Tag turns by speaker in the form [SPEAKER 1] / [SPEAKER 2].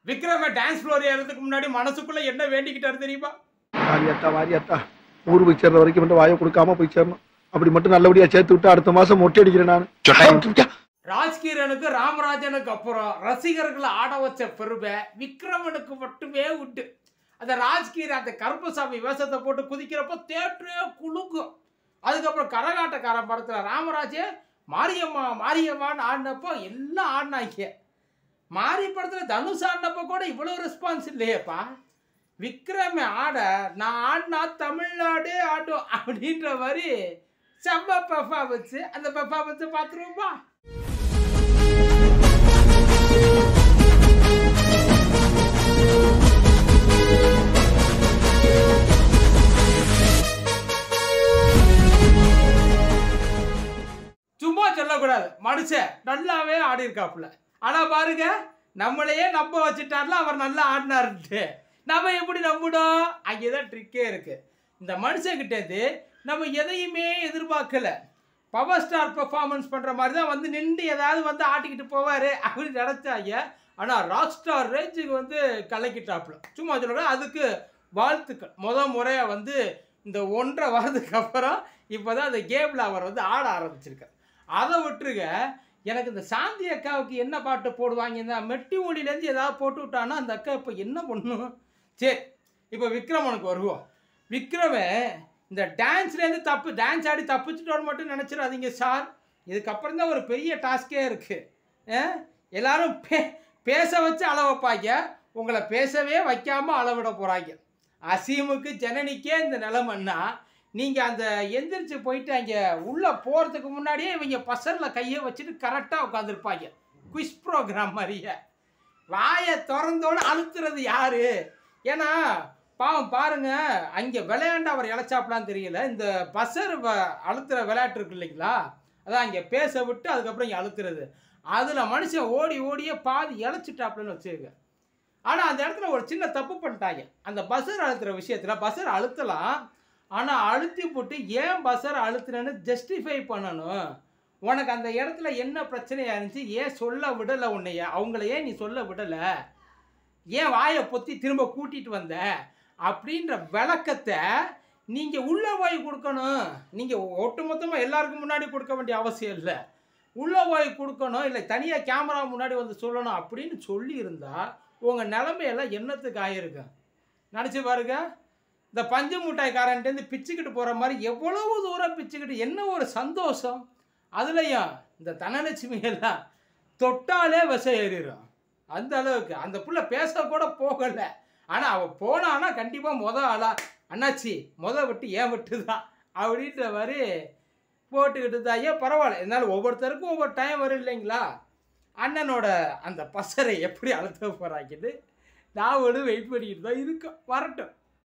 [SPEAKER 1] Vikrama dance floor ஏறதுக்கு முன்னாடி மனசுக்குள்ள என்ன வேண்டிக்கிட்டாரு தெரியுமா
[SPEAKER 2] வாரியாத்தா வாரியாத்தா ஊர் போய் சேர்ற வரைக்கும் மட்டும் வாயை கொடுக்காம போய் சேரணும் அப்படி மட்டும் நல்லபடியா சேர்த்து விட்டு அடுத்த மாசம் மொட்டை அடிக்கிறேன் நான்
[SPEAKER 1] ராஜ்கிரனுக்கு ராமராஜனுக்கு அப்புறம் ரசிகர்களை ஆட வச்ச பெருமை விக்ரமனுக்கு மட்டுமே உண்டு அந்த ராஜ்கீர் அந்த கருப்பசாமி வேஷத்தை போட்டு குதிக்கிறப்போ தேட்டரே குலுக்கும் அதுக்கப்புறம் கரகாட்டக்காரன் படத்துல ராமராஜே மாரியம்மா மாரியம்மான்னு ஆடினப்போ எல்லாம் ஆடினாங்க மாரி படத்துல தனுஷ் ஆடினப்போ கூட இவ்வளோ ரெஸ்பான்ஸ் இல்லையேப்பா விக்ரம ஆட நான் ஆடினா தமிழ்நாடே ஆடும் அப்படின்ற மாதிரி செம்ம பெர்ஃபார்மன்ஸ் அந்த பெர்ஃபார்மன்ஸை பார்த்துருவோமா சும்மா சொல்லக்கூடாது மனுஷன் நல்லாவே ஆடி இருக்காப்புல ஆனா பாருங்க நம்மளையே நம்ப வச்சுட்டார்ல அவர் நல்லா ஆடினாருன்ட்டு நம்ம எப்படி நம்பணும் அங்கேதான் ட்ரிக்கே இருக்கு இந்த மனுஷங்கிட்டேருந்து நம்ம எதையுமே எதிர்பார்க்கல பவர் ஸ்டார் பெர்ஃபார்மன்ஸ் பண்ற மாதிரி தான் வந்து நின்று ஏதாவது வந்து ஆட்டிக்கிட்டு போவாரு அப்படின்னு நினைச்சாங்க ஆனா ராக் ஸ்டார் ரேஞ்சுக்கு வந்து கலக்கிட்டாப்புல சும்மா சொல்லுங்க அதுக்கு வாழ்த்துக்கள் முத முறையா வந்து இந்த ஒன்றரை வாரத்துக்கு அப்புறம் இப்போதான் அந்த கேமில் அவர் வந்து ஆட ஆரம்பிச்சிருக்கார் அதை விட்டுருங்க எனக்கு இந்த சாந்தி அக்காவுக்கு என்ன பாட்டு போடுவாங்க இந்த மெட்டி ஒளியிலேருந்து ஏதாவது போட்டு விட்டான்னா அந்த அக்கா இப்போ என்ன பண்ணும் சரி இப்போ விக்ரமனுக்கு வருவோம் விக்ரமன் இந்த டான்ஸ்லேருந்து தப்பு டான்ஸ் ஆடி தப்பிச்சிட்டோன்னு மட்டும் நினச்சிடாதீங்க சார் இதுக்கப்புறம் தான் ஒரு பெரிய டாஸ்கே இருக்குது எல்லாரும் பே பேச வச்சு அள வைப்பாங்க உங்களை பேசவே வைக்காமல் அளவிட போகிறாங்க அசீமுக்கு ஜனனிக்கே இந்த நிலமன்னா நீங்கள் அந்த எந்திரிச்சு போயிட்டு அங்கே உள்ளே போகிறதுக்கு முன்னாடியே இவங்க பசரில் கையை வச்சுட்டு கரெக்டாக உட்காந்துருப்பாங்க குவிஸ் ப்ரோக்ராம் மாதிரியே வாயை திறந்தோன்னு அழுத்துறது யாரு ஏன்னா பாவம் பாருங்க அங்கே விளையாண்டு அவர் இழைச்சாப்லான்னு தெரியல இந்த பஸ்ஸர் அழுத்துற விளையாட்டு இருக்கு இல்லைங்களா அதான் அங்கே பேச விட்டு அதுக்கப்புறம் இங்கே அழுத்துறது அதில் மனுஷன் ஓடி ஓடியே பாதி இழைச்சிட்டாப்லன்னு வச்சுக்க ஆனால் அந்த இடத்துல ஒரு சின்ன தப்பு பண்ணிட்டாங்க அந்த பஸ்ஸர் அழுத்துற விஷயத்தில் பஸ்ஸர் அழுத்தலாம் ஆனால் அழுத்தி போட்டு ஏன் பஸ்ஸர் அழுத்துறேன்னு ஜஸ்டிஃபை பண்ணணும் உனக்கு அந்த இடத்துல என்ன பிரச்சனையா இருந்துச்சு ஏன் சொல்ல விடலை உன்னைய அவங்கள ஏன் நீ சொல்ல விடலை ஏன் வாயை பொத்தி திரும்ப கூட்டிட்டு வந்த அப்படின்ற விளக்கத்தை நீங்கள் உள்ளே போய் கொடுக்கணும் நீங்கள் ஒட்டுமொத்தமாக எல்லாருக்கும் முன்னாடி கொடுக்க வேண்டிய அவசியம் இல்லை உள்ளே போய் கொடுக்கணும் இல்லை தனியாக கேமரா முன்னாடி வந்து சொல்லணும் அப்படின்னு சொல்லியிருந்தா உங்கள் நிலமையெல்லாம் என்னத்துக்கு ஆயிருக்கு நினச்சி பாருங்க இந்த பஞ்சு மிட்டாய்க்காரன்ட்டேருந்து பிச்சுக்கிட்டு போகிற மாதிரி எவ்வளவு தூரம் பிச்சுக்கிட்டு என்ன ஒரு சந்தோஷம் அதுலேயும் இந்த தனலட்சுமி எல்லாம் தொட்டாலே விஷம் ஏறிடும் அந்த அளவுக்கு அந்த புள்ள பேச கூட போகலை ஆனால் அவள் போனான்னா கண்டிப்பாக முத ஆளா அண்ணாச்சி முத விட்டு ஏன் விட்டு தான் அப்படின்ற மாதிரி போட்டுக்கிட்டு தான் ஏன் பரவாயில்ல இருந்தாலும் ஒவ்வொருத்தருக்கும் ஒவ்வொரு டைம் வரும் இல்லைங்களா அண்ணனோட அந்த பசரை எப்படி அழுத்த போகிறாக்கிட்டு நான் ஒரு வெயிட் பண்ணிக்கிட்டு தான் இருக்கோம் வரட்டும்